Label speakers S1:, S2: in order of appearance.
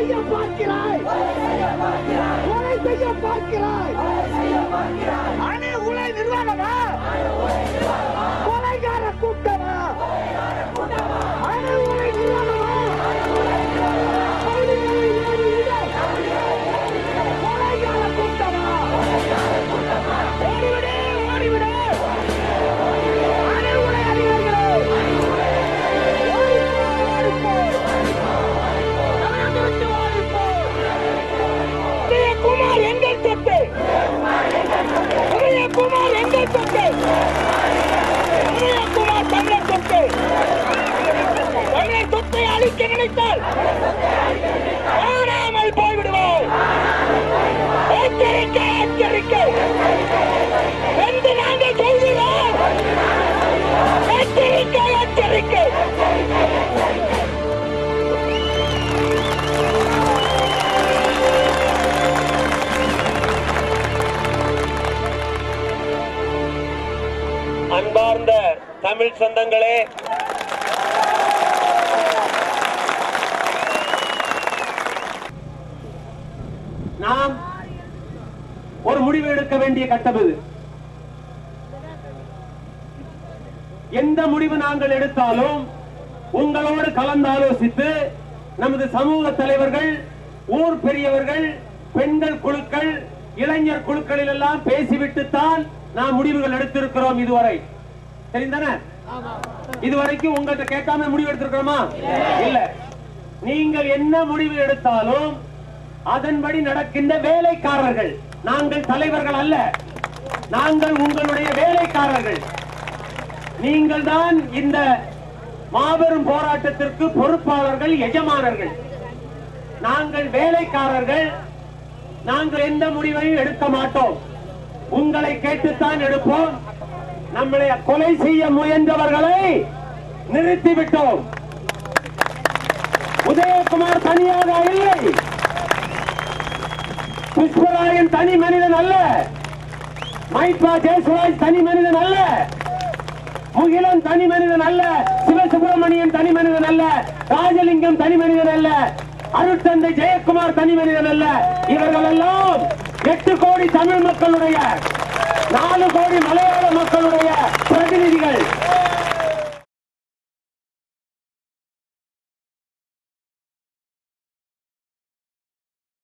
S1: செய்ய பார்க்கிறாய் கொலை செய்ய பார்க்கிறாய் அணி உலை நிர்வாகமா கொலைகார கூட்டமா அணி உலை நிர்வாகமா கொலைகார கூட்டமா ஓடிவிடு ஓடிவிடு அணி உலை அதிகாரிகளே குமார் எங்கள் சொத்து உதயகுமார் எங்கள் சொத்து உதயகுமார் தமிழர் சொத்து தமிழர் சொத்தை அழிக்க நினைத்தால் காணாமல் போய்விடுவோம் எச்சரிக்கை எச்சரிக்கை என்று நாங்கள் சொல்கிறோம் எச்சரிக்கை எச்சரிக்கை
S2: அன்பார்ந்த தமிழ் சொந்தங்களே நாம் ஒரு முடிவு எடுக்க வேண்டிய கட்டம் இது எந்த முடிவு நாங்கள் எடுத்தாலும் உங்களோடு கலந்தாலோசித்து நமது சமூக தலைவர்கள் ஊர் பெரியவர்கள் பெண்கள் குழுக்கள் இளைஞர் குழுக்களில் எல்லாம் பேசிவிட்டுத்தான் நாம் முடிவுகள் எடுத்திருக்கிறோம் இதுவரை தெரிந்தன இதுவரைக்கும் உங்கள்கிட்ட கேட்காம முடிவு எடுத்திருக்கிறோமா இல்ல நீங்கள் என்ன முடிவு எடுத்தாலும் அதன்படி நடக்கின்ற வேலைக்காரர்கள் நாங்கள் தலைவர்கள் அல்ல நாங்கள் உங்களுடைய வேலைக்காரர்கள் நீங்கள் தான் இந்த மாபெரும் போராட்டத்திற்கு பொறுப்பாளர்கள் எஜமானர்கள் நாங்கள் வேலைக்காரர்கள் நாங்கள் எந்த முடிவையும் எடுக்க மாட்டோம் உங்களை கேட்டுத்தான் எடுப்போம் நம்மளை கொலை செய்ய முயன்றவர்களை நிறுத்திவிட்டோம் உதயகுமார் தனியாக இல்லை புஷ்பராயன் தனி மனிதன் அல்ல மைத்ரா ஜெயசுராஜ் தனி மனிதன் அல்ல முகிலன் தனி மனிதன் அல்ல சிவசுப்பிரமணியன் தனி மனிதன் அல்ல ராஜலிங்கம் தனி மனிதன் அல்ல அருட்தந்தை ஜெயக்குமார் தனி மனிதன் அல்ல இவர்கள் எல்லாம் எட்டு கோடி தமிழ் மக்களுடைய நாலு கோடி மலையாள மக்களுடைய பிரதி